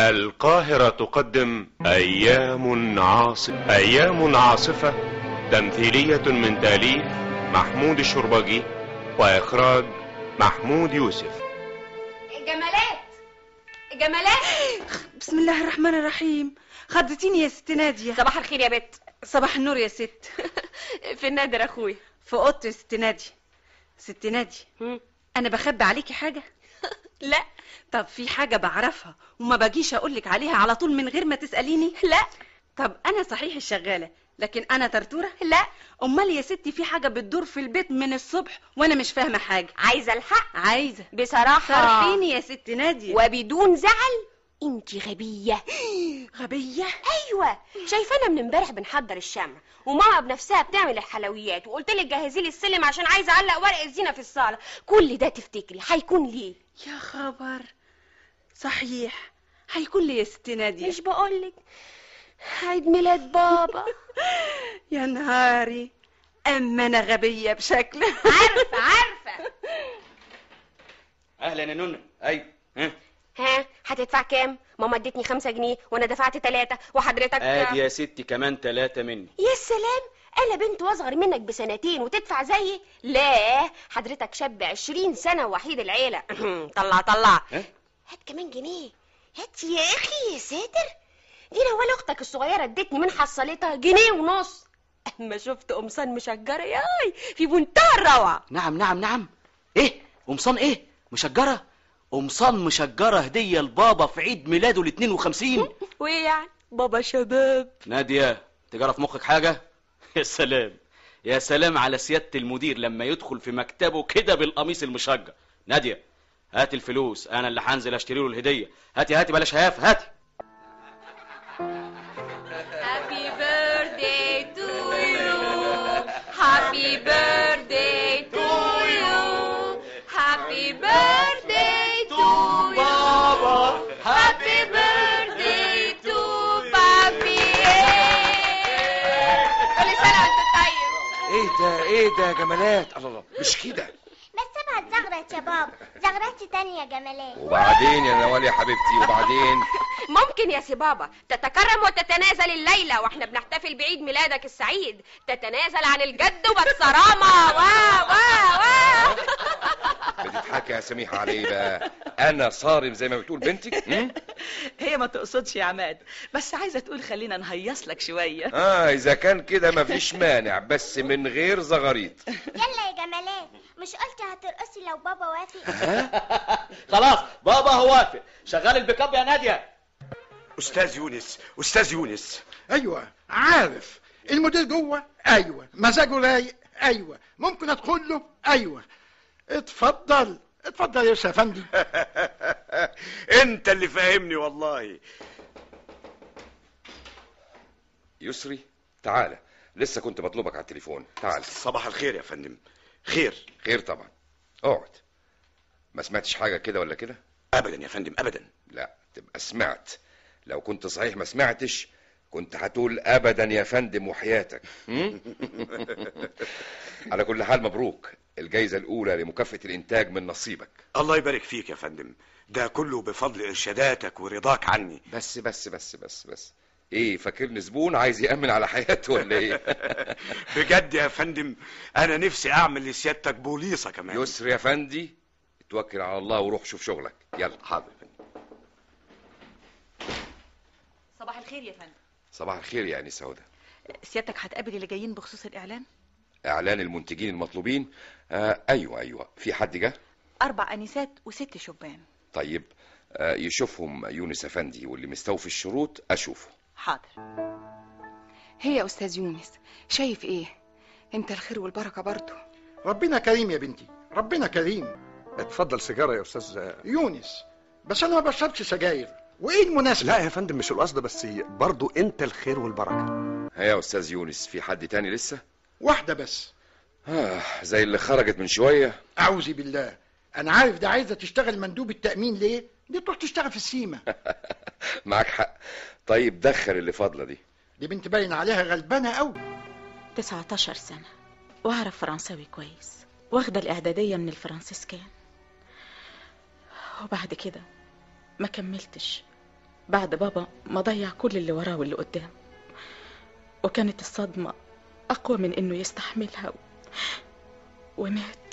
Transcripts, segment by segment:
القاهرة تقدم أيام عاصفة أيام عاصفة تمثيلية من تأليف محمود الشربجي وإخراج محمود يوسف جمالات جمالات بسم الله الرحمن الرحيم خضتيني يا ست نادية صباح الخير يا بت صباح النور يا ست في النادر اخويا في اوضتي يا ست نادية ست نادية هم؟ انا بخبي عليكي حاجة لا طب في حاجة بعرفها وما باجيش اقولك عليها على طول من غير ما تسأليني لا طب انا صحيح الشغالة لكن انا ترتورة لا امال يا ستي في حاجة بتدور في البيت من الصبح وانا مش فاهمة حاجة عايزه الحق عايزة بصراحه صرحيني يا ست نادية وبدون زعل انت غبيه غبية ايوه شايفانا من امبارح بنحضر الشمع وماما بنفسها بتعمل الحلويات وقلت لك جهزي لي السلم عشان عايزه اعلق ورق الزينه في الصاله كل ده تفتكري هيكون ليه يا خبر صحيح هيكون لي يا ست نادية مش بقولك عيد ميلاد بابا يا نهاري اما انا غبية بشكل عارفه عارفه اهلا يا نونة ايوه ها ها هتدفع كام ماما ادتني خمسة جنيه وانا دفعت تلاتة وحضرتك ادي يا ستي كمان ثلاثة مني يا سلام انا بنت واصغر منك بسنتين وتدفع زيي لا حضرتك شاب عشرين سنة وحيد العيلة طلع طلع ها؟ هات كمان جنيه هات يا اخي يا ساتر دي انا ولا اختك الصغيرة ادتني من حصلتها جنيه ونص اما شفت قمصان مشجرة ياي في منتهى الروعة نعم نعم نعم ايه قمصان ايه مشجرة قمصان مشجرة هدية لبابا في عيد ميلاده ال 52 وايه يعني بابا شباب نادية تجرى في مخك حاجة يا سلام يا سلام على سيادة المدير لما يدخل في مكتبه كده بالقميص المشجر نادية هات الفلوس انا اللي هنزل اشتري له الهدية هاتي هاتي بلاش هياف هاتي Happy birthday to you. Happy birthday to you. Happy birthday to you. Happy birthday to papi. كل سنة وانت طيب. ايه ده ايه ده يا جمالات الله الله مش كده بس سيبها تزغرط يا بابا زغرتي تانية يا جمالات وبعدين يا نوال يا حبيبتي وبعدين ممكن يا سي بابا تتكرم وتتنازل الليلة واحنا بنحتفل بعيد ميلادك السعيد تتنازل عن الجد والصرامة وا وا وا بتضحكي يا سميحه على ايه بقى انا صارم زي ما بتقول بنتك هم؟ هي ما تقصدش يا عماد بس عايزة تقول خلينا نهيص لك شوية اه اذا كان كده مفيش مانع بس من غير زغاريط يلا يا جمالات مش قلتي هترقصي لو بابا وافق خلاص بابا هو وافق شغال البيك اب يا نادية استاذ يونس استاذ يونس ايوه عارف المدير جوه ايوه مزاجه رايق ايوه ممكن ادخل له ايوه اتفضل اتفضل يا استاذ افندي انت اللي فاهمني والله يسري تعالى لسه كنت بطلبك على التليفون تعال صباح الخير يا فندم خير خير طبعا اقعد ما سمعتش حاجه كده ولا كده ابدا يا فندم ابدا لا تبقى سمعت لو كنت صحيح ما سمعتش كنت هتقول ابدا يا فندم وحياتك هم؟ على كل حال مبروك الجايزه الاولى لمكافاه الانتاج من نصيبك الله يبارك فيك يا فندم ده كله بفضل ارشاداتك ورضاك عني بس بس بس بس بس ايه فاكرني زبون عايز يامن على حياته ولا ايه بجد يا فندم انا نفسي اعمل لسيادتك بوليصه كمان يسر يا فندي توكل على الله وروح شوف شغلك يلا حاضر يا فندم صباح الخير يا فندم صباح الخير يا انسه هدى سيادتك هتقابل اللي جايين بخصوص الإعلان اعلان المنتجين المطلوبين آه ايوه ايوه في حد جه أربع أنسات وست شبان طيب آه يشوفهم يونس افندي واللي مستوفي الشروط اشوفه حاضر هي يا استاذ يونس شايف ايه انت الخير والبركه برضه ربنا كريم يا بنتي ربنا كريم اتفضل سيجاره يا استاذ يونس بس انا ما بشربش سجاير وايه المناسبه لا يا فندم مش القصد بس برضو انت الخير والبركه ها يا استاذ يونس في حد تاني لسه واحده بس آه زي اللي خرجت من شويه اعوذ بالله انا عارف ده عايزه تشتغل مندوب التامين ليه دي تروح تشتغل في السيما معاك حق طيب دخل اللي فاضله دي دي بنت باين عليها غلبانه قوي 19 سنة وأعرف فرنساوي كويس واخدة الإعدادية من الفرنسيسكان وبعد كده ما كملتش بعد بابا ما ضيع كل اللي وراه واللي قدام وكانت الصدمة أقوى من إنه يستحملها و... ومات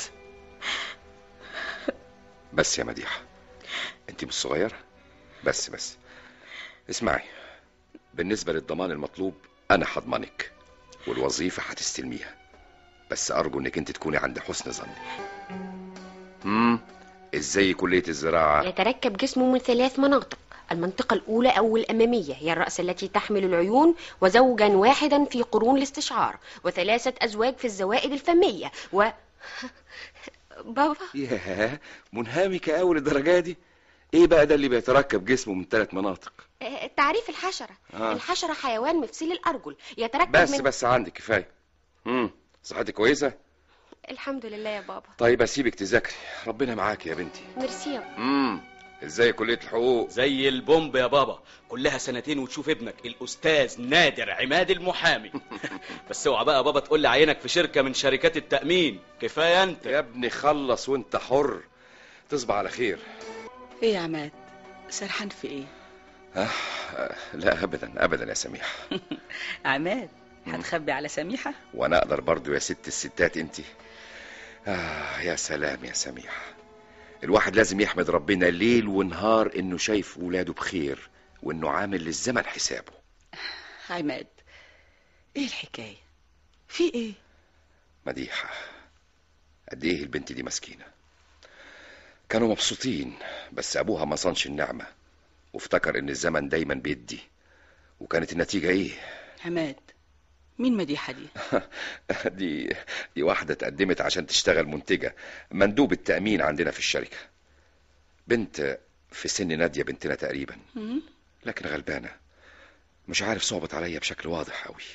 بس يا مديحة انت مش صغيرة بس بس اسمعي بالنسبة للضمان المطلوب انا هضمنك والوظيفة هتستلميها بس ارجو انك انت تكوني عند حسن ظني امم ازاي كلية الزراعة يتركب جسمه من ثلاث مناطق المنطقة الأولى أو الأمامية هي الرأس التي تحمل العيون وزوجا واحدا في قرون الاستشعار وثلاثة أزواج في الزوائد الفمية و بابا ياه منهمكة أوي للدرجة دي ايه بقى ده اللي بيتركب جسمه من ثلاث مناطق آه، تعريف الحشرة آه. الحشرة حيوان مفصل الأرجل يتركب بس من بس عندك كفاية امم صحتك كويسة الحمد لله يا بابا طيب اسيبك تذاكري ربنا معاك يا بنتي ميرسي يا بابا. امم ازاي كلية الحقوق زي البومب يا بابا كلها سنتين وتشوف ابنك الاستاذ نادر عماد المحامي بس اوعى بقى بابا تقول لي عينك في شركه من شركات التامين كفايه انت يا ابني خلص وانت حر تصبح على خير ايه يا عماد سرحان في ايه آه آه، لا ابدا ابدا يا سميحة عماد هتخبي على سميحة وانا اقدر برضو يا ست الستات انت آه يا سلام يا سميحة الواحد لازم يحمد ربنا ليل ونهار انه شايف ولاده بخير وانه عامل للزمن حسابه عماد ايه الحكاية في ايه مديحة قد ايه البنت دي مسكينة كانوا مبسوطين بس ابوها ما صنش النعمة وافتكر ان الزمن دايما بيدي وكانت النتيجة ايه عماد مين مديحة دي دي دي واحدة اتقدمت عشان تشتغل منتجة مندوب التأمين عندنا في الشركة بنت في سن نادية بنتنا تقريبا مم؟ لكن غلبانة مش عارف صعبت عليا بشكل واضح قوي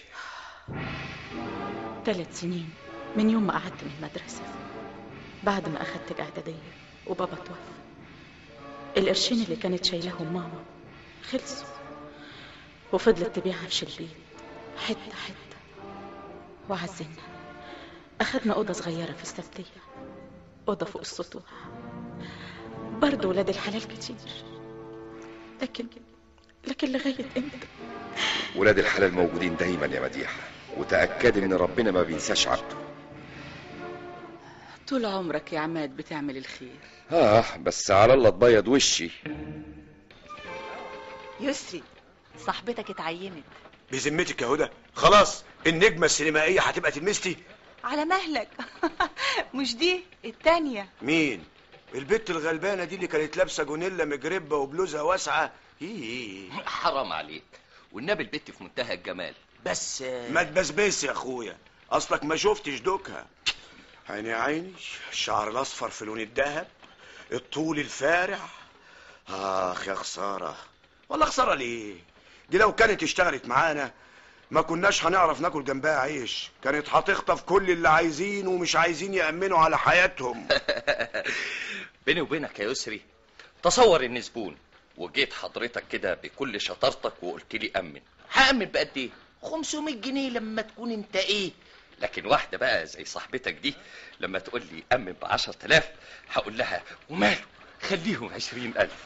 ثلاث سنين من يوم ما قعدت من المدرسة بعد ما أخدت الإعدادية وبابا توفى القرشين اللي كانت شايلاهم ماما خلصوا وفضلت تبيع عفش البيت حتة حتة وعزلنا أخدنا أوضة صغيرة في السبتية أوضة فوق السطوح برضه ولاد الحلال كتير لكن لكن لغاية إمتى ولاد الحلال موجودين دايما يا مديحة وتأكد ان ربنا ما بينساش عبده طول عمرك يا عماد بتعمل الخير اه بس على الله تبيض وشي يسري صاحبتك اتعينت بذمتك يا هدى خلاص النجمة السينمائية هتبقى تلمستي على مهلك مش دي التانية مين البت الغلبانة دي اللي كانت لابسة جونيلا مجربة وبلوزة واسعة ايه حرام عليك والنبي البت في منتهى الجمال بس ما تبسبس يا اخويا اصلك ما شفتش دوكها عيني عيني الشعر الاصفر في لون الذهب الطول الفارع اخ يا خساره والله خساره ليه دي لو كانت اشتغلت معانا ما كناش هنعرف ناكل جنبها عيش كانت هتخطف كل اللي عايزين ومش عايزين يأمنوا على حياتهم بيني وبينك يا يسري تصور اني زبون وجيت حضرتك كده بكل شطارتك وقلت لي امن هامن بقد ايه 500 جنيه لما تكون انت ايه لكن واحده بقى زي صاحبتك دي لما تقول لي امن ب 10000 هقول لها وماله خليهم 20000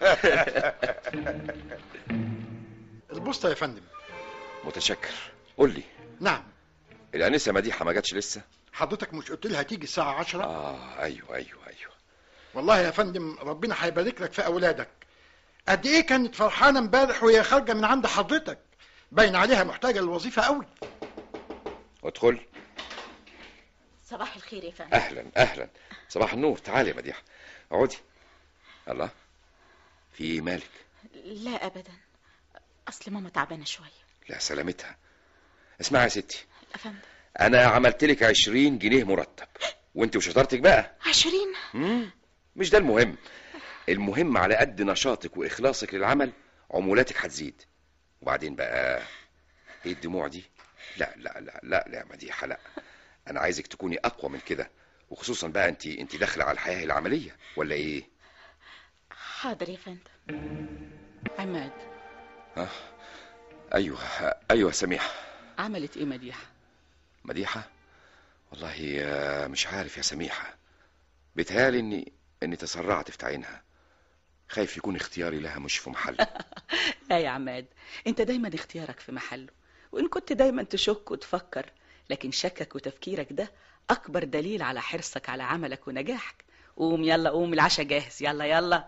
البوسطة يا فندم متشكر قول لي نعم الانسه مديحه ما جاتش لسه حضرتك مش قلت لها تيجي الساعة عشرة اه ايوه ايوه ايوه والله يا فندم ربنا هيبارك لك في أولادك قد إيه كانت فرحانة امبارح وهي خارجة من عند حضرتك باين عليها محتاجة للوظيفة قوي ادخل صباح الخير يا فندم اهلا اهلا صباح النور تعالي يا مديحه اقعدي الله في إيه مالك لا أبدا أصل ماما تعبانة شوية لا سلامتها اسمعي يا ستي يا فندم انا عملت لك 20 جنيه مرتب وانت وشطارتك بقى عشرين مم. مش ده المهم المهم على قد نشاطك واخلاصك للعمل عمولاتك هتزيد وبعدين بقى ايه الدموع دي لا لا لا لا لا يا مديحه لا انا عايزك تكوني اقوى من كده وخصوصا بقى انت انت داخله على الحياه العمليه ولا ايه حاضر يا فندم عماد ها ايوه ايوه سميحه عملت ايه مديحة مديحه والله آه، مش عارف يا سميحه بيتهيالي اني اني تسرعت في تعيينها خايف يكون اختياري لها مش في محل لا يا عماد انت دايما اختيارك في محله وان كنت دايما تشك وتفكر لكن شكك وتفكيرك ده اكبر دليل على حرصك على عملك ونجاحك قوم يلا قوم العشاء جاهز يلا يلا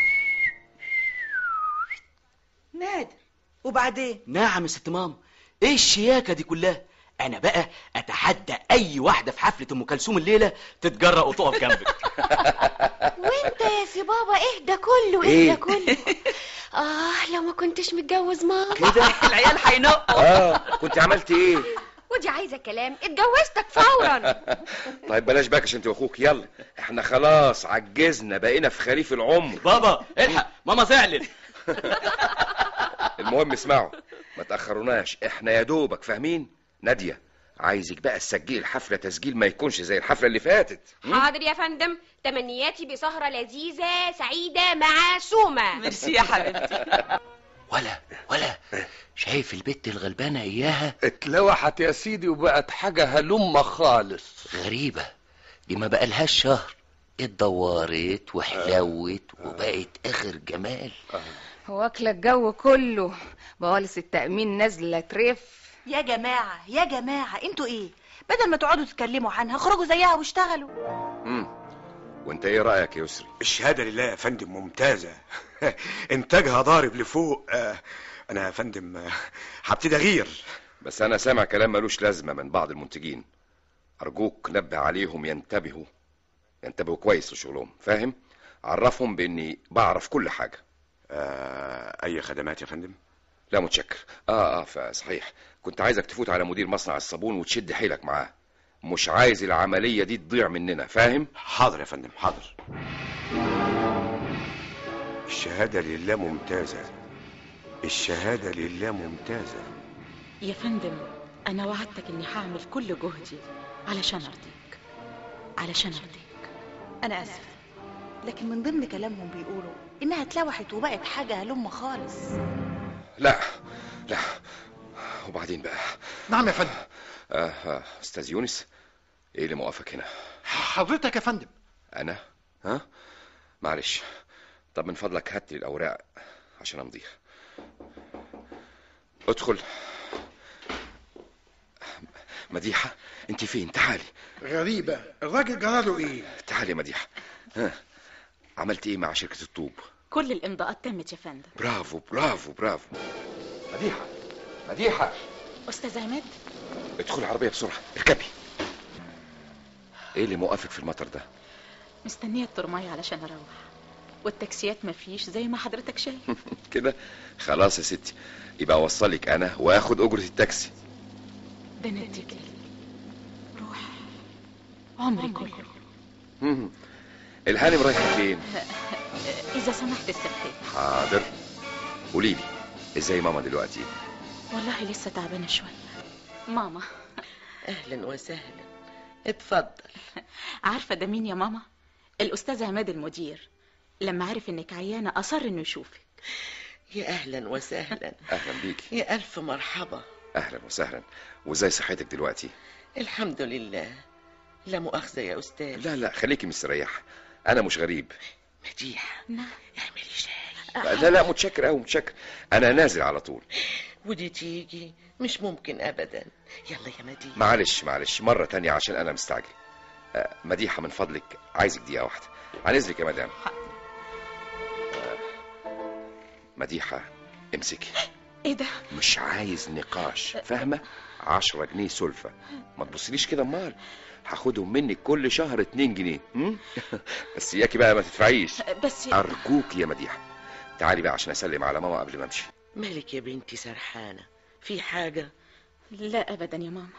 نادر وبعدين نعم يا ست ماما ايه الشياكه دي كلها انا بقى اتحدى اي واحده في حفله ام كلثوم الليله تتجرأ وتقف جنبك وانت يا سي بابا ايه ده كله ايه إيه؟ ده كله اه لو ما كنتش متجوز ماما كده العيال هينقوا اه كنت عملت ايه ودي عايزه كلام اتجوزتك فورا طيب بلاش باكش انت واخوك يلا احنا خلاص عجزنا بقينا في خريف العمر بابا الحق ماما زعلت المهم اسمعوا ما تاخروناش احنا يا دوبك فاهمين ناديه عايزك بقى تسجلي الحفله تسجيل ما يكونش زي الحفله اللي فاتت حاضر يا فندم تمنياتي بسهرة لذيذة سعيدة مع سومة ميرسي يا حبيبتي ولا ولا شايف البت الغلبانة إياها اتلوحت يا سيدي وبقت حاجة هلمة خالص غريبة دي ما بقالهاش شهر اتدورت وحلوت وبقت آخر جمال واكلة الجو كله بوالص التأمين نازلة ترف يا جماعة يا جماعة انتوا ايه بدل ما تقعدوا تتكلموا عنها اخرجوا زيها واشتغلوا امم وانت ايه رايك يا يسري الشهادة لله يا فندم ممتازة انتاجها ضارب لفوق آه، انا يا فندم آه، هبتدي اغير بس انا سامع كلام ملوش لازمه من بعض المنتجين ارجوك نبه عليهم ينتبهوا ينتبهوا كويس لشغلهم فاهم عرفهم باني بعرف كل حاجه آه، اي خدمات يا فندم لا متشكر اه اه فصحيح كنت عايزك تفوت على مدير مصنع الصابون وتشد حيلك معاه مش عايز العمليه دي تضيع مننا فاهم حاضر يا فندم حاضر الشهادة لله ممتازة الشهادة لله ممتازة يا فندم أنا وعدتك إني هعمل كل جهدي علشان أرضيك علشان أرضيك انا اسفة لكن من ضمن كلامهم بيقولوا انها اتلوحت وبقت حاجة هلمة خالص لا لا وبعدين بقى نعم يا فندم آه آه استاذ يونس ايه اللي موقفك هنا حضرتك يا فندم انا ها معلش طب من فضلك هات لي الاوراق عشان امضيها ادخل مديحه انت فين تعالي غريبة الراجل جراله ايه تعالي يا مديحه ها عملت ايه مع شركه الطوب كل الإمضاءات تمت يا فندم برافو برافو برافو مديحه مديحه أستاذ عماد ادخل العربيه بسرعه اركبي ايه اللي موقفك في المطر ده مستنية الترماية علشان أروح والتاكسيات مفيش زي ما حضرتك شايف كده خلاص يا ستي يبقى اوصلك انا واخد اجره التاكسي ده أنا أديك لي روح عمري كله مم. الهانم رايحه فين إذا سمحت السكتات حاضر قولي لي ازاي ماما دلوقتي والله لسه تعبانة شوية ماما اهلا وسهلا اتفضل عارفة ده مين يا ماما الأستاذ عماد المدير لما عرف إنك عيانة أصر إنه يشوفك يا اهلا وسهلا اهلا بيكي يا الف مرحبا اهلا وسهلا وازاي صحتك دلوقتي الحمد لله لا مؤاخذة يا أستاذ لا لا خليكي مستريحه انا مش غريب مديحة نعم اعملي شاي لا لا متشكر قوي متشكر انا نازل على طول ودي تيجي مش ممكن أبدا يلا يا مديحة معلش معلش مرة تانية عشان أنا مستعجل آه، مديحة من فضلك عايزك دقيقة واحدة عن إذنك يا مدام آه، مديحة امسكي إيه ده مش عايز نقاش فاهمة عشرة جنيه سلفة ما تبصليش كده امال هاخدهم منك كل شهر اتنين جنيه م? بس اياكي بقى ما تدفعيش بس أرجوك يا مديحة تعالي بقى عشان أسلم على ماما قبل ما أمشي مالك يا بنتي سرحانة في حاجة لا أبدا يا ماما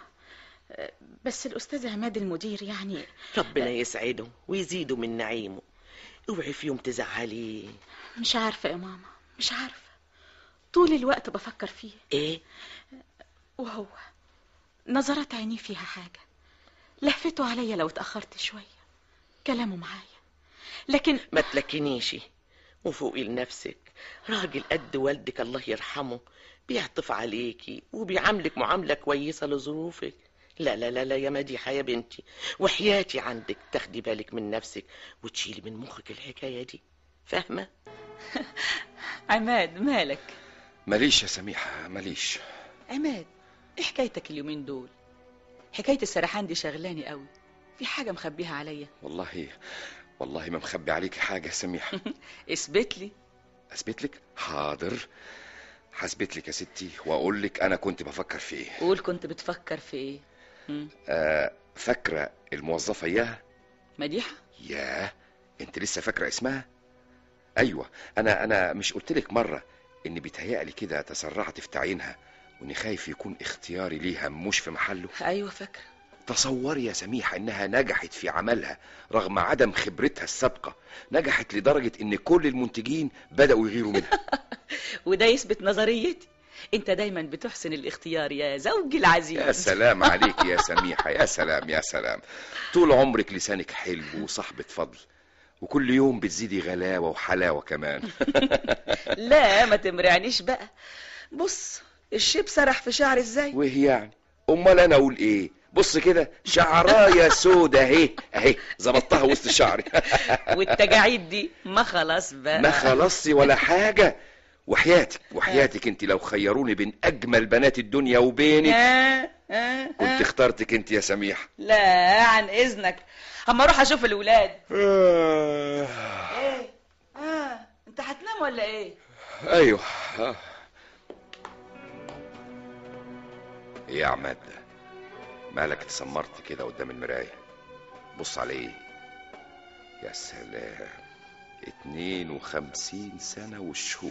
بس الأستاذ عماد المدير يعني ربنا يسعده ويزيده من نعيمه اوعي في يوم تزعليه مش عارفة يا ماما مش عارفة طول الوقت بفكر فيه ايه وهو نظرات عينيه فيها حاجة لهفته عليا لو اتأخرت شوية كلامه معايا لكن ما تلكنيش وفوقي لنفسك راجل قد والدك الله يرحمه بيعطف عليكي وبيعاملك معاملة كويسة لظروفك لا لا لا لا يا مديحة يا بنتي وحياتي عندك تاخدي بالك من نفسك وتشيلي من مخك الحكاية دي فاهمة عماد مالك ماليش يا سميحة ماليش عماد ايه حكايتك اليومين دول حكاية السرحان دي شغلاني قوي في حاجة مخبيها عليا والله والله ما مخبي عليك حاجة يا سميحة اثبت لي اثبت لك حاضر هثبت لك يا ستي واقول لك انا كنت بفكر في ايه قول كنت بتفكر في ايه مم. آه فاكرة الموظفة اياها مديحة ياه انت لسه فاكرة اسمها ايوه انا انا مش قلت لك مرة ان بيتهيألي كده تسرعت في تعيينها واني خايف يكون اختياري ليها مش في محله ايوه فاكرة تصوري يا سميحة انها نجحت في عملها رغم عدم خبرتها السابقة نجحت لدرجة ان كل المنتجين بدأوا يغيروا منها وده يثبت نظريتي انت دايما بتحسن الاختيار يا زوجي العزيز يا سلام عليك يا سميحة يا سلام يا سلام طول عمرك لسانك حلو وصاحبة فضل وكل يوم بتزيدي غلاوة وحلاوة كمان لا ما تمرعنيش بقى بص الشيب سرح في شعري ازاي وايه يعني امال انا اقول ايه بص كده شعرايه سودة اهي اهي ظبطتها وسط شعري والتجاعيد دي ما خلاص بقى ما خلصتي ولا حاجة وحياتك وحياتك انت لو خيروني بين اجمل بنات الدنيا وبينك آه آه كنت آه. اخترتك انت يا سميحة لا عن اذنك اما اروح اشوف الولاد آه. ايه اه انت هتنام ولا ايه ايوه آه. ايه يا عماد ده مالك اتسمرت كده قدام المراية بص عليه يا سلام اتنين وخمسين سنة والشهور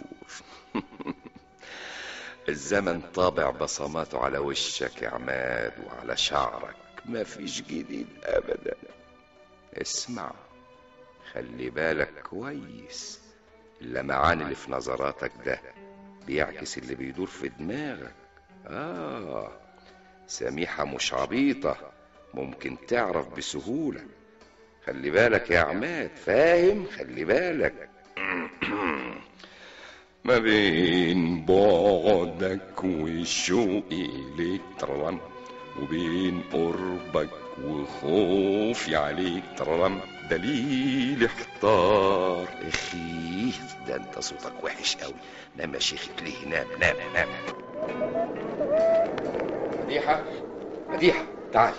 الزمن طابع بصماته على وشك يا عماد وعلى شعرك مفيش جديد ابدا اسمع خلي بالك كويس اللمعان اللي في نظراتك ده بيعكس اللي بيدور في دماغك آه سميحة مش عبيطة ممكن تعرف بسهولة خلي بالك يا عماد فاهم خلي بالك ما بين بعدك وشوقي ليك ترلم وبين قربك وخوفي عليك ترلم دليل احتار اخي ده انت صوتك وحش قوي نام يا شيخ ليه نام نام نام مديحة مديحة تعال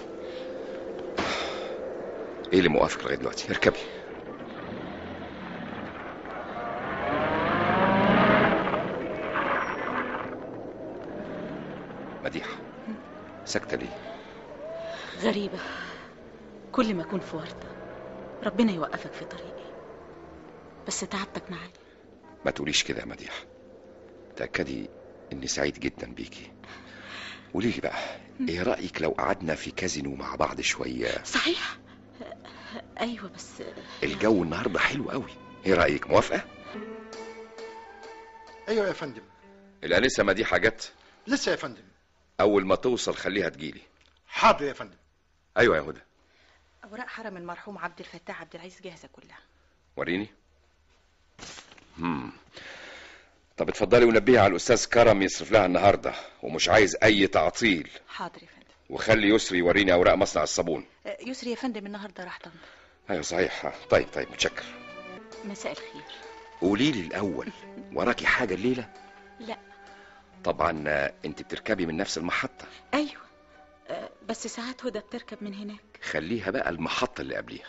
ايه اللي موقفك لغايه دلوقتي اركبي مديحة ساكتة ليه غريبة كل ما أكون في ورطة ربنا يوقفك في طريقي بس تعبتك معايا ما تقوليش كده يا مديحة تأكدي اني سعيد جدا بيكي قولي لي بقى ايه رأيك لو قعدنا في كازينو مع بعض شوية صحيح أيوة بس الجو النهاردة حلو قوي ايه رأيك موافقة ايوه يا فندم الأنسة مديحة جت لسه يا فندم أول ما توصل خليها تجيلي حاضر يا فندم أيوة يا هدى اوراق حرم المرحوم عبد الفتاح عبد العزيز جاهزه كلها وريني هم. طب اتفضلي ونبهي على الأستاذ كرم يصرف لها النهاردة ومش عايز أي تعطيل حاضر يا فندم وخلي يسري يوريني أوراق مصنع الصابون آه، يسري يا فندم النهارده راح طنطا أيوة صحيح طيب طيب متشكر مساء الخير قولي لي الأول وراكي حاجة الليلة لا طبعا آه، انت بتركبي من نفس المحطة أيوة آه، بس ساعات هدى بتركب من هناك خليها بقى المحطة اللي قبليها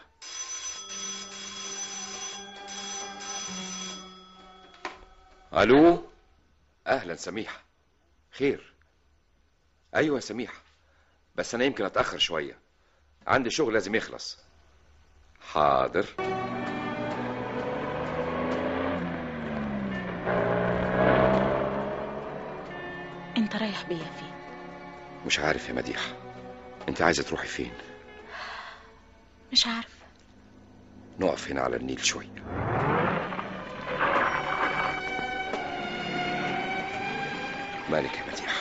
الو اهلا سميحة خير ايوه يا سميحة بس انا يمكن اتأخر شوية عندي شغل لازم يخلص حاضر أنت رايح بيا فين مش عارف يا مديحة انت عايزة تروحي فين مش عارف نقف هنا على النيل شوية مالك يا مديحة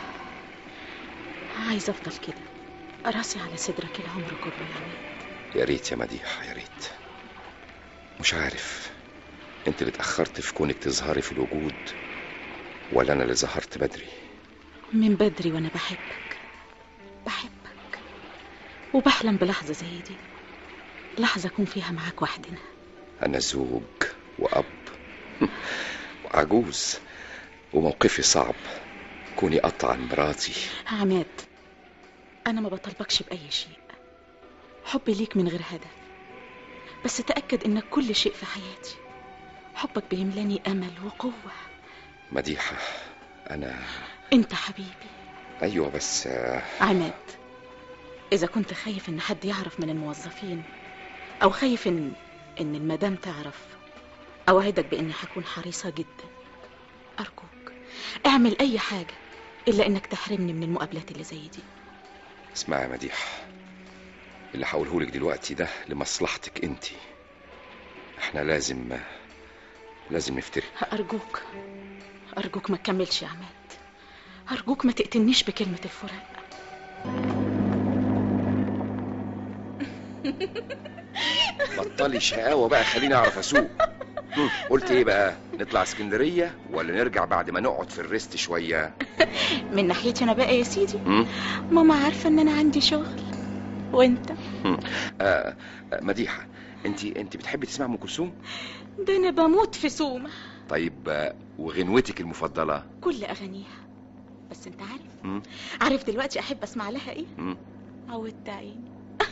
عايزة أفضل كده راسي على صدرك العمر كله يا عماد يا ريت يا مديحة يا ريت مش عارف انت اللي اتأخرت في كونك تظهري في الوجود ولا انا اللي ظهرت بدري من بدري وأنا بحبك بحبك وبحلم بلحظة زي دي لحظة أكون فيها معاك وحدنا انا زوج وأب وعجوز وموقفي صعب كوني قطعا مراتي عماد أنا ما بطلبكش بأي شيء حبي ليك من غير هدف بس تأكد إنك كل شيء في حياتي حبك بيملاني أمل وقوة مديحة أنا أنت حبيبي أيوة بس آه، عماد إذا كنت خايف إن حد يعرف من الموظفين أو خايف إن إن المدام تعرف أوعدك بإني هكون حريصة جدا أرجوك اعمل أي حاجة إلا إنك تحرمني من المقابلات اللي زي دي اسمعي يا مديحة اللي هقوله لك دلوقتي ده لمصلحتك انت احنا لازم لازم نفترق أرجوك أرجوك ما تكملش يا عماد أرجوك ما تقتلنيش بكلمة الفراق بطلي شقاوة بقى خليني اعرف اسوق هم، قلت ايه بقى نطلع اسكندرية ولا نرجع بعد ما نقعد في الريست شوية من ناحيتي أنا بقى يا سيدي هم؟ ماما عارفة إن أنا عندي شغل وأنت هم. آه آه، مديحة انت انت بتحبي تسمع ام كلثوم ده أنا بموت في سومة طيب آه، وغنوتك المفضلة كل أغانيها بس أنت عارف هم؟ عارف دلوقتي أحب أسمع لها إيه هم؟ عودت عيني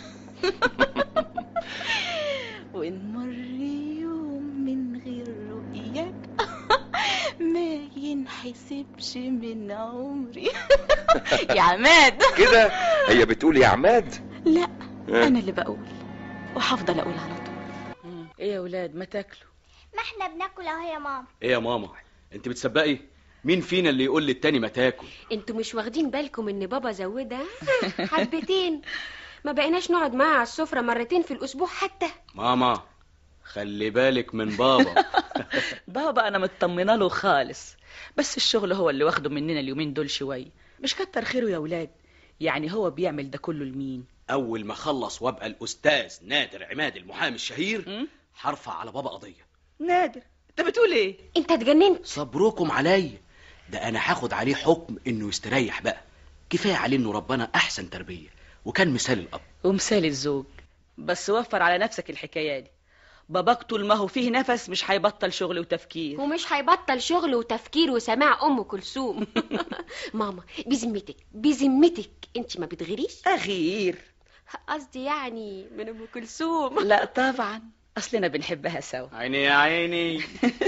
ونمر يوم من غير رؤياك ما ينحسبش من عمري يا عماد كده هي بتقول يا عماد لا ها؟ انا اللي بقول وهفضل اقول على طول ايه يا ولاد ما تاكلوا ما احنا بناكل اهو يا ماما ايه يا ماما انت بتسبقي مين فينا اللي يقول للتاني ما تاكل انتوا مش واخدين بالكم ان بابا زودها حبتين ما بقيناش نقعد معاه على السفرة مرتين في الأسبوع حتى ماما خلي بالك من بابا بابا انا مطمنه له خالص بس الشغل هو اللي واخده مننا اليومين دول شويه مش كتر خيره يا ولاد يعني هو بيعمل ده كله لمين اول ما اخلص وابقى الاستاذ نادر عماد المحامي الشهير هرفع على بابا قضيه نادر انت بتقول ايه انت اتجننت صبركم عليا ده انا هاخد عليه حكم انه يستريح بقى كفايه عليه انه ربنا احسن تربيه وكان مثال الاب ومثال الزوج بس وفر على نفسك الحكايه دي باباك طول ما هو فيه نفس مش هيبطل شغل وتفكير ومش هيبطل شغل وتفكير وسماع ام كلثوم ماما بذمتك بذمتك انت ما بتغيريش اغير قصدي يعني من ام كلثوم لا طبعا اصلنا بنحبها سوا عيني يا عيني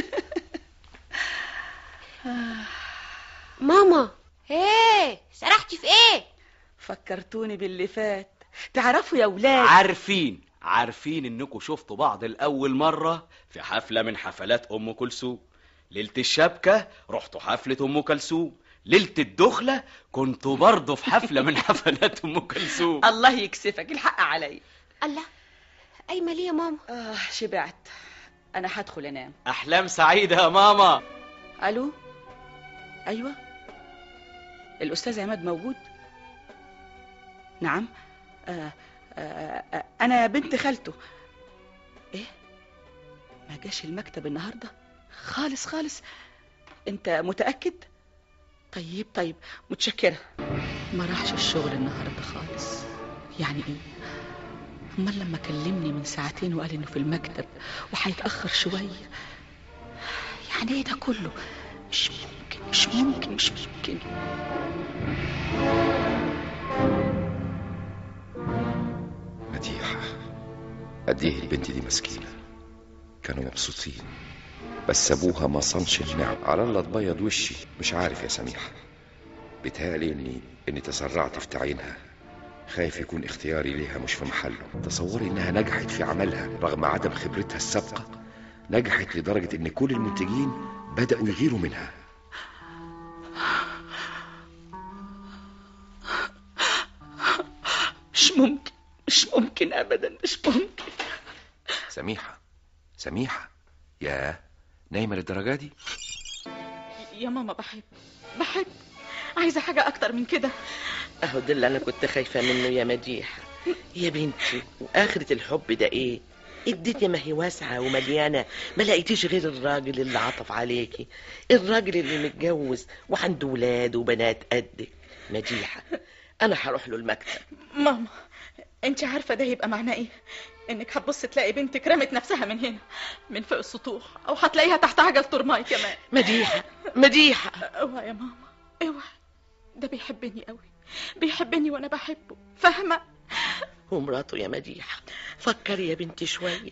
ماما ايه سرحتي في ايه فكرتوني باللي فات تعرفوا يا ولاد عارفين عارفين انكم شفتوا بعض الاول مره في حفله من حفلات ام كلثوم ليله الشبكه رحتوا حفله ام كلثوم ليله الدخله كنتوا برضه في حفله من حفلات ام كلثوم الله يكسفك الحق علي الله قايمه ليه يا ماما اه شبعت انا هدخل انام احلام سعيده يا ماما الو ايوه الاستاذ عماد موجود نعم آه آه آه انا بنت خالته ايه ما جاش المكتب النهارده خالص خالص انت متاكد طيب طيب متشكره ما راحش الشغل النهارده خالص يعني ايه امال لما كلمني من ساعتين وقال انه في المكتب وهيتاخر شويه يعني ايه ده كله مش ممكن مش ممكن مش ممكن مديحة قد ايه البنت دي مسكينة كانوا مبسوطين بس ابوها ما صنش النعم على الله تبيض وشي مش عارف يا سميحة بيتهيألي اني اني تسرعت في تعيينها خايف يكون اختياري ليها مش في محله تصوري انها نجحت في عملها رغم عدم خبرتها السابقة نجحت لدرجة ان كل المنتجين بدأوا يغيروا منها مش ممكن مش ممكن ابدا مش ممكن سميحة سميحة يا نايمة للدرجة دي يا ماما بحب بحب عايزه حاجه اكتر من كده اهو ده اللي انا كنت خايفه منه يا مديحه يا بنتي واخره الحب ده ايه الدنيا ما هي واسعة ومليانة ما لقيتيش غير الراجل اللي عطف عليكي الراجل اللي متجوز وعنده ولاد وبنات قدك مديحة أنا هروح له المكتب ماما انت عارفه ده يبقى معناه ايه انك هتبص تلاقي بنتك رمت نفسها من هنا من فوق السطوح او هتلاقيها تحت عجل ترماي كمان مديحة مديحة اوعى يا ماما اوعى ده بيحبني قوي بيحبني وانا بحبه فاهمه ومراته يا مديحة فكري يا بنتي شوية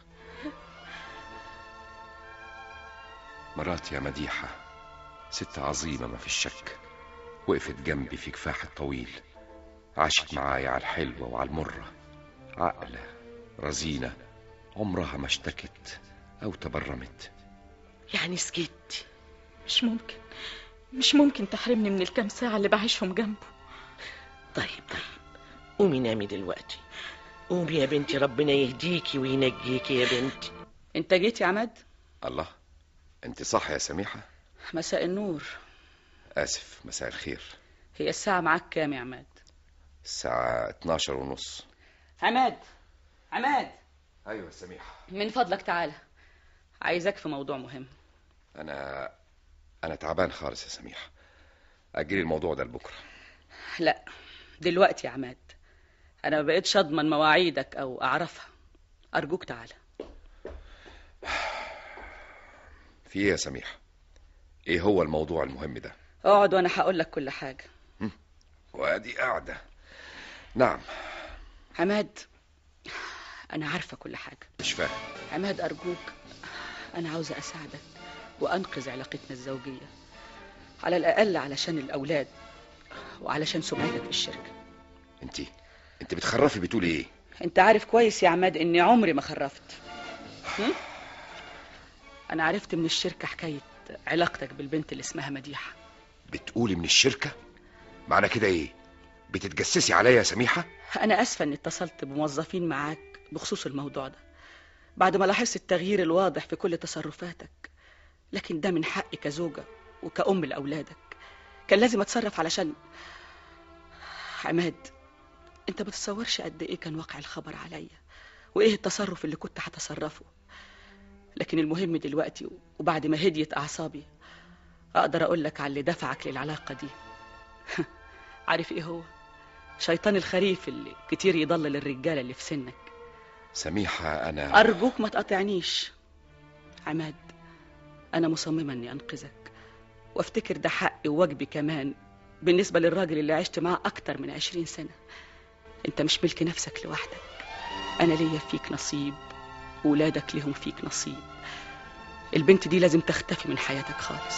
مراتي يا مديحة ست عظيمة ما فيش شك وقفت جنبي في كفاح الطويل عاشت معايا على الحلوة وعلى المرة عاقلة رزينة عمرها ما اشتكت أو تبرمت يعني سكت مش ممكن مش ممكن تحرمني من الكام ساعة اللي بعيشهم جنبه طيب طيب قومي نامي دلوقتي قومي يا بنتي ربنا يهديكي وينجيكي يا بنتي انت جيت يا عماد الله انت صح يا سميحة مساء النور آسف مساء الخير هي الساعة معاك كام يا عماد الساعة 12 ونص عماد عماد أيوة يا سميحة من فضلك تعالى عايزك في موضوع مهم أنا أنا تعبان خالص يا سميحة أجلي الموضوع ده لبكرة لا دلوقتي يا عماد انا ما بقتش اضمن مواعيدك او اعرفها ارجوك تعالى في إيه يا سميحة إيه هو الموضوع المهم ده اقعد وانا هقول لك كل حاجة وأدي قاعدة نعم عماد انا عارفة كل حاجة مش فاهم عماد ارجوك انا عاوزة اساعدك وانقذ علاقتنا الزوجية على الاقل علشان الاولاد وعلشان سمعتك في الشركة انت انت بتخرفي بتقولي ايه انت عارف كويس يا عماد اني عمري ما خرفت هم؟ انا عرفت من الشركة حكاية علاقتك بالبنت اللي اسمها مديحة بتقولي من الشركة معنى كده ايه بتتجسسي عليا يا سميحة انا اسفة اني اتصلت بموظفين معاك بخصوص الموضوع ده بعد ما لاحظت التغيير الواضح في كل تصرفاتك لكن ده من حقي كزوجة وكأم لأولادك كان لازم اتصرف علشان عماد انت ما تتصورش قد ايه كان واقع الخبر عليا وايه التصرف اللي كنت هتصرفه لكن المهم دلوقتي وبعد ما هديت اعصابي اقدر اقول لك على اللي دفعك للعلاقه دي عارف ايه هو شيطان الخريف اللي كتير يضلل الرجاله اللي في سنك سميحة أنا ارجوك ما تقاطعنيش عماد انا مصممه اني انقذك وافتكر ده حقي وواجبي كمان بالنسبه للراجل اللي عشت معاه اكتر من عشرين سنه انت مش ملك نفسك لوحدك انا ليا فيك نصيب وولادك لهم فيك نصيب البنت دي لازم تختفي من حياتك خالص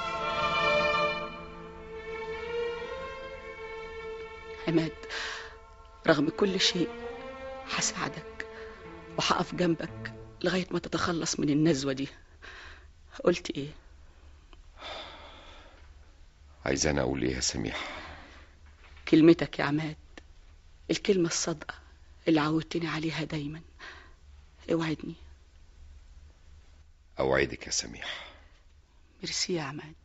عماد رغم كل شيء هساعدك وهقف جنبك لغاية ما تتخلص من النزوة دي قلت ايه عايزاني أقول إيه يا سميحة كلمتك يا عماد الكلمة الصادقة اللي عودتني عليها دايما اوعدني أوعدك يا سميحة ميرسي يا عماد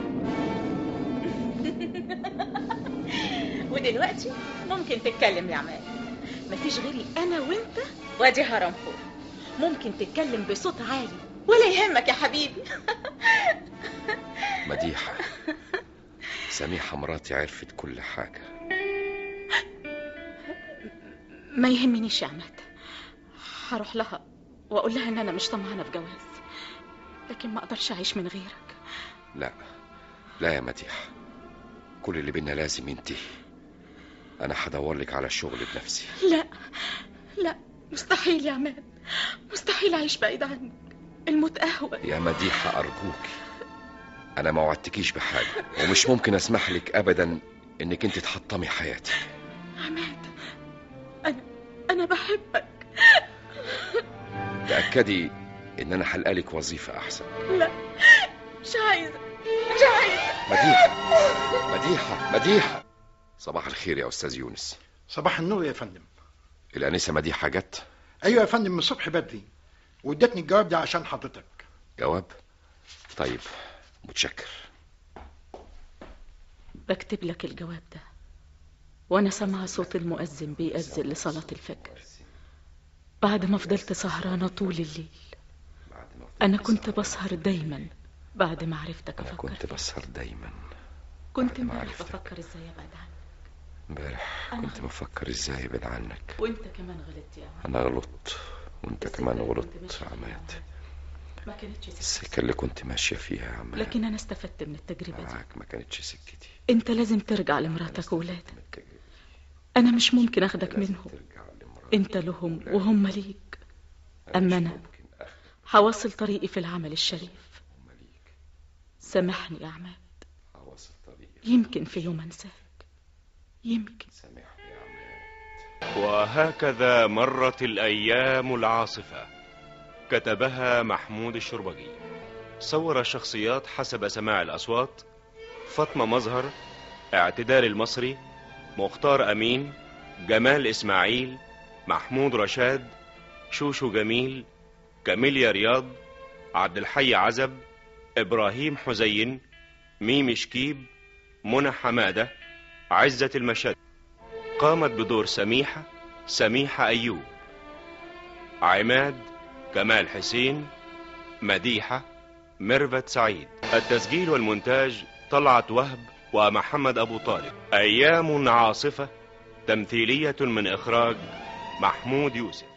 ودلوقتي ممكن تتكلم يا عماد مفيش غيري انا وانت وادي هرمفور ممكن تتكلم بصوت عالي ولا يهمك يا حبيبي مديحة سميحة مراتي عرفت كل حاجة ما يهمنيش يا عماد هروح لها واقول لها ان انا مش طمعانه في جواز لكن ما اقدرش اعيش من غيرك لا لا يا مديحة كل اللي بينا لازم ينتهي أنا هدور لك على شغل بنفسي لا لا مستحيل يا عماد مستحيل اعيش بعيد عنك الموت اهون يا مديحة أرجوك أنا ما وعدتكيش بحاجة ومش ممكن أسمح لك أبدا إنك أنت تحطمي حياتي عماد انا انا بحبك تأكدي إن أنا هلقالك وظيفة أحسن لا مش عايزه مش عايزه مديحة مديحة مديحة صباح الخير يا أستاذ يونس صباح النور يا فندم الأنسة مديحة جت ايوه يا فندم من الصبح بدري وادتني الجواب ده عشان حضرتك جواب طيب متشكر بكتب لك الجواب ده وانا سامعه صوت المؤذن بيأذن لصلاه الفجر بعد ما فضلت سهرانه طول الليل انا كنت بسهر دايما بعد ما عرفتك أنا افكر كنت بسهر دايما كنت امبارح بفكر ازاي ابعد عنك امبارح أنا كنت بفكر إزاي أبعد عنك وانت كمان غلطت يا عم أنا غلطت وانت كمان غلطت يا عماد ما كانتش سكتي السكة اللي كنت ماشية فيها يا عماد لكن انا استفدت من التجربه دي معاك ما كانتش سكتي انت لازم ترجع لمراتك وولادك انا مش ممكن اخدك منهم انت لهم وهم ليك اما انا هواصل طريقي في العمل الشريف سامحني يا عماد يمكن في يوم انساك يمكن وهكذا مرت الأيام العاصفة كتبها محمود الشربجي صور الشخصيات حسب سماع الأصوات فاطمة مظهر اعتدال المصري مختار أمين جمال إسماعيل محمود رشاد شوشو جميل كاميليا رياض عبد الحي عزب إبراهيم حزين ميمي شكيب منى حمادة عزة المشد قامت بدور سميحة سميحة أيوب عماد كمال حسين مديحة ميرفت سعيد التسجيل والمونتاج طلعت وهب ومحمد أبو طالب أيام عاصفة تمثيلية من إخراج محمود يوسف